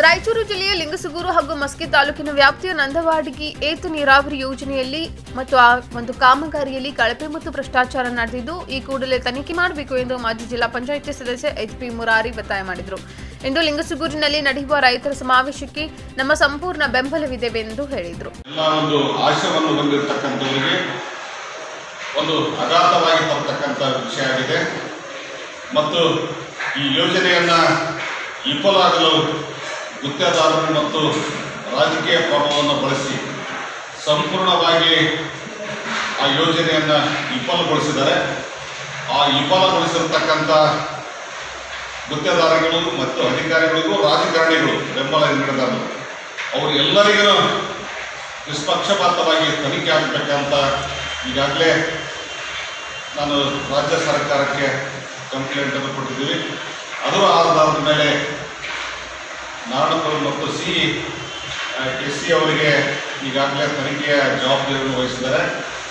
ರಾಯಚೂರು ಜಿಲ್ಲೆಯ ಲಿಂಗಸುಗೂರು ಹಾಗೂ ಮಸ್ಕಿ ತಾಲೂಕಿನ ವ್ಯಾಪ್ತಿಯ ನಂದವಾಡಗಿ ಏತ ನೀರಾವರಿ ಯೋಜನೆಯಲ್ಲಿ ಮತ್ತು ಆ ಒಂದು ಕಾಮಗಾರಿಯಲ್ಲಿ ಕಳಪೆ ಮತ್ತು ಭ್ರಷ್ಟಾಚಾರ ನಡೆದಿದ್ದು ಈ ಕೂಡಲೇ ತನಿಖೆ ಮಾಡಬೇಕು ಎಂದು ಮಾಜಿ ಜಿಲ್ಲಾ ಪಂಚಾಯಿತಿ ಸದಸ್ಯ ಎಚ್ ಪಿ ಮುರಾರಿ ಒತ್ತಾಯ ಮಾಡಿದರು ಇಂದು ಲಿಂಗಸುಗೂರಿನಲ್ಲಿ ನಡೆಯುವ ರೈತರ ಸಮಾವೇಶಕ್ಕೆ ನಮ್ಮ ಸಂಪೂರ್ಣ ಬೆಂಬಲವಿದೆ ಎಂದು ಹೇಳಿದರು ಎಲ್ಲ ಒಂದು ಆಶಯವನ್ನು ಹೊಂದಿರತಕ್ಕಂಥವರಿಗೆ ಒಂದು ಅಗಾಧವಾಗಿ ತರ್ತಕ್ಕಂಥ ವಿಷಯ ಆಗಿದೆ ಮತ್ತು ಈ ಯೋಜನೆಯನ್ನು ವಿಫಲಾಗಲು ಗುತ್ತೇದಾರರು ಮತ್ತು ರಾಜಕೀಯ ಪ್ರಭಾವವನ್ನು ಬಳಸಿ ಸಂಪೂರ್ಣವಾಗಿ ಆ ಯೋಜನೆಯನ್ನು ವಿಫಲಗೊಳಿಸಿದ್ದಾರೆ ಆ ವಿಫಲಗೊಳಿಸಿರ್ತಕ್ಕಂಥ ಗುತ್ತೇದಾರಗಳು ಮತ್ತು ಅಧಿಕಾರಿಗಳಿಗೂ ರಾಜಕಾರಣಿಗಳು ಬೆಂಬಲ ನೀಡಿದ್ದಾರೆ ಅವರು ಎಲ್ಲರಿಗೂ ನಿಷ್ಪಕ್ಷಪಾತವಾಗಿ ತನಿಖೆ ಆಗಬೇಕಂತ ಈಗಾಗಲೇ ನಾನು ರಾಜ್ಯ ಸರ್ಕಾರಕ್ಕೆ ಕಂಪ್ಲೇಂಟನ್ನು ಕೊಟ್ಟಿದ್ದೀವಿ ಅದರ ಆಧಾರದ ಮೇಲೆ ನಾರಣಪುರ ಮತ್ತು ಸಿ ಎಸ್ ಸಿ ಅವರಿಗೆ ಈಗಾಗಲೇ ತನಿಖೆಯ ಜವಾಬ್ದಾರಿಯನ್ನು ವಹಿಸಿದ್ದಾರೆ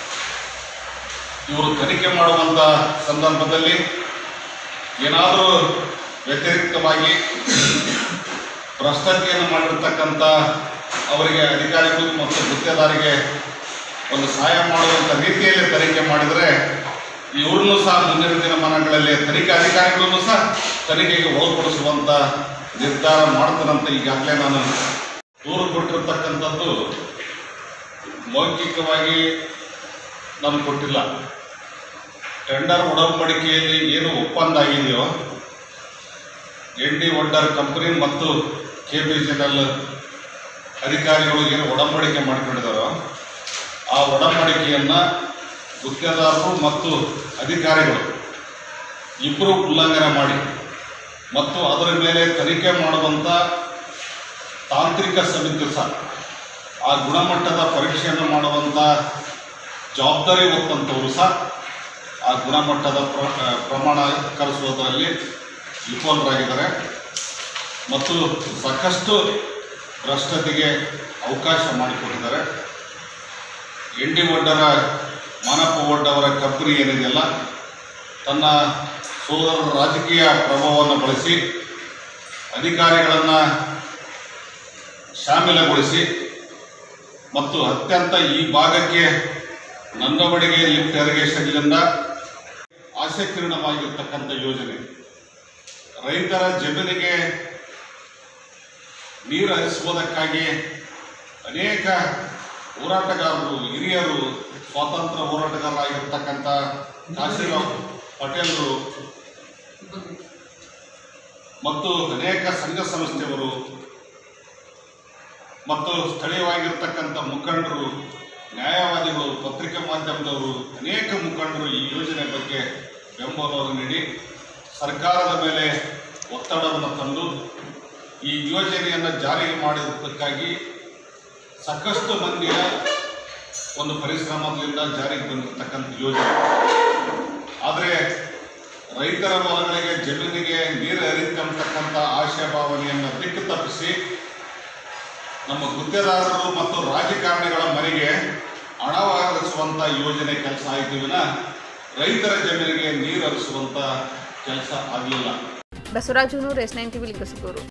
ಇವರು ತನಿಖೆ ಮಾಡುವಂಥ ಸಂದರ್ಭದಲ್ಲಿ ಏನಾದರೂ ವ್ಯತಿರಿಕ್ತವಾಗಿ ಭ್ರಷ್ಟಾಚಾರಿಯನ್ನು ಮಾಡಿರ್ತಕ್ಕಂಥ ಅವರಿಗೆ ಅಧಿಕಾರಿಗಳು ಮತ್ತು ಗುತ್ತೇದಾರಿಗೆ ಒಂದು ಸಹಾಯ ಮಾಡುವಂಥ ರೀತಿಯಲ್ಲಿ ತನಿಖೆ ಮಾಡಿದರೆ ಇವ್ರನ್ನೂ ಸಹ ಮುಂದಿನ ದಿನಮಾನಗಳಲ್ಲಿ ತನಿಖೆ ಅಧಿಕಾರಿಗಳನ್ನು ಸಹ ತನಿಖೆಗೆ ಒಳಪಡಿಸುವಂಥ ನಿರ್ಧಾರ ಮಾಡ್ತಾನಂತ ಈಗಾಗಲೇ ನಾನು ದೂರು ಕೊಟ್ಟಿರ್ತಕ್ಕಂಥದ್ದು ಮೌಖಿಕವಾಗಿ ನಾನು ಕೊಟ್ಟಿಲ್ಲ ಟೆಂಡರ್ ಒಡಂಬಡಿಕೆಯಲ್ಲಿ ಏನು ಒಪ್ಪಂದ ಆಗಿದೆಯೋ ಎನ್ ಡಿ ವಂಡರ್ ಕಂಪನಿ ಮತ್ತು ಕೆ ಬಿ ಜಿ ಎಲ್ ಅಧಿಕಾರಿಗಳು ಏನು ಒಡಂಬಡಿಕೆ ಮಾಡಿಕೊಂಡಿದ್ದಾರೋ ಆ ಒಡಂಬಡಿಕೆಯನ್ನು ಗುತ್ತೇದಾರರು ಮತ್ತು ಅಧಿಕಾರಿಗಳು ಇಬ್ಬರು ಉಲ್ಲಂಘನೆ ಮಾಡಿ ಮತ್ತು ಅದರ ಮೇಲೆ ತನಿಖೆ ಮಾಡುವಂಥ ತಾಂತ್ರಿಕ ಸಮಿತಿ ಸಹ ಆ ಗುಣಮಟ್ಟದ ಪರೀಕ್ಷೆಯನ್ನು ಮಾಡುವಂಥ ಜವಾಬ್ದಾರಿ ಹೊತ್ತಂಥವರು ಸಹ ಆ ಗುಣಮಟ್ಟದ ಪ್ರ ಪ್ರಮಾಣ ಕಲಿಸುವುದರಲ್ಲಿ ವಿಫಲರಾಗಿದ್ದಾರೆ ಮತ್ತು ಸಾಕಷ್ಟು ಭ್ರಷ್ಟತೆಗೆ ಅವಕಾಶ ಮಾಡಿಕೊಟ್ಟಿದ್ದಾರೆ ಎನ್ ಡಿ ಒಡ್ಡರ ಮಾನಪ್ಪ ಒಡ್ಡವರ ಕಂಪನಿ ಏನಿದೆಯಲ್ಲ ತನ್ನ ಸೋದರರ ರಾಜಕೀಯ ಪ್ರಭಾವವನ್ನು ಬಳಸಿ ಅಧಿಕಾರಿಗಳನ್ನು ಶಾಮೀಲಗೊಳಿಸಿ ಮತ್ತು ಅತ್ಯಂತ ಈ ಭಾಗಕ್ಕೆ ನಂದವಡಿಗೆ ಲಿಫ್ಟ್ ಇರಿಗೇಷನ್ನಿಂದ ಆಶಾಕಿರಣವಾಗಿರ್ತಕ್ಕಂಥ ಯೋಜನೆ ರೈತರ ಜಮೀನಿಗೆ ನೀರು ಹರಿಸುವುದಕ್ಕಾಗಿ ಅನೇಕ ಹೋರಾಟಗಾರರು ಹಿರಿಯರು ಸ್ವಾತಂತ್ರ್ಯ ಹೋರಾಟಗಾರರಾಗಿರ್ತಕ್ಕಂಥ ಕಾಶಿರಾವ್ ಪಟೇಲರು ಮತ್ತು ಅನೇಕ ಸಂಘ ಸಂಸ್ಥೆಯವರು ಮತ್ತು ಸ್ಥಳೀಯವಾಗಿರ್ತಕ್ಕಂಥ ಮುಖಂಡರು ನ್ಯಾಯವಾದಿಗಳು ಪತ್ರಿಕಾ ಮಾಧ್ಯಮದವರು ಅನೇಕ ಮುಖಂಡರು ಈ ಯೋಜನೆ ಬಗ್ಗೆ ಬೆಂಬಲವನ್ನು ನೀಡಿ ಸರ್ಕಾರದ ಮೇಲೆ ಒತ್ತಡವನ್ನು ತಂದು ಈ ಯೋಜನೆಯನ್ನು ಜಾರಿಗೆ ಮಾಡಿದ್ದಕ್ಕಾಗಿ ಸಾಕಷ್ಟು ಮಂದಿಯ ಒಂದು ಪರಿಶ್ರಮದಿಂದ ಜಾರಿಗೆ ಬಂದಿರತಕ್ಕಂಥ ಯೋಜನೆ ಆದರೆ ರೈತರ ಹೊಲಗಳಿಗೆ ಜಮೀನಿಗೆ ನೀರು ಹರಿತಕ್ಕಂಥ ಆಶಯ ಭಾವನೆಯನ್ನು ದಿಕ್ಕು ತಪ್ಪಿಸಿ ನಮ್ಮ ಗುತ್ತೇದಾರರು ಮತ್ತು ರಾಜಕಾರಣಿಗಳ ಮನೆಗೆ ಹಣ ಹರಿಸುವಂಥ ಯೋಜನೆ ಕೆಲಸ ಆಯಿತು ವಿನ ರೈತರ ಜಮೀನಿಗೆ ನೀರು ಹರಿಸುವಂಥ ಕೆಲಸ ಆಗಲಿಲ್ಲ Basavaraju Noor S nine TV Lingasugur